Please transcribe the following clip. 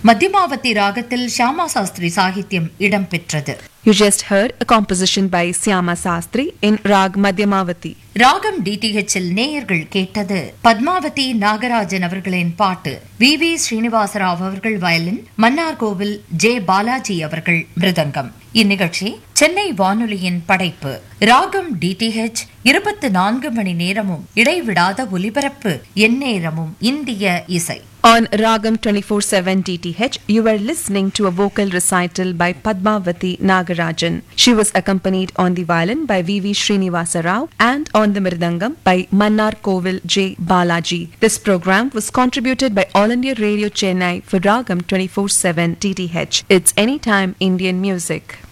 மத்தியமாவதி ராகத்தில் ஷியாமா சாஸ்திரி சாகித்யம் இடம்பெற்றது You just heard a composition by Syama Sastri in Rag Madhyamavati. ராகம் டிடிஹெச்சில் நேயர்கள் கேட்டது பத்மாவதி நாகராஜன் அவர்களின் பாட்டு வி வி ஸ்ரீனிவாசராவ் அவர்கள் வயலின் மன்னார்கோவில் ஜே பாலாஜி அவர்கள் மிருதங்கம் இந்நிகழ்ச்சி சென்னை வானொலியின் படைப்பு ராகம் டிடிஹெச் இருபத்தி நான்கு மணி நேரமும் இடைவிடாத ஒலிபரப்பு எந்நேரமும் இந்திய இசை On Ragam 24/7 DTH, you were listening to a vocal recital by Padmavati Nagarajan. She was accompanied on the violin by V.V. Srinivasa Rao and on the mridangam by Mannar Kovil J. Balaji. This program was contributed by All India Radio Chennai for Ragam 24/7 DTH. It's anytime Indian music.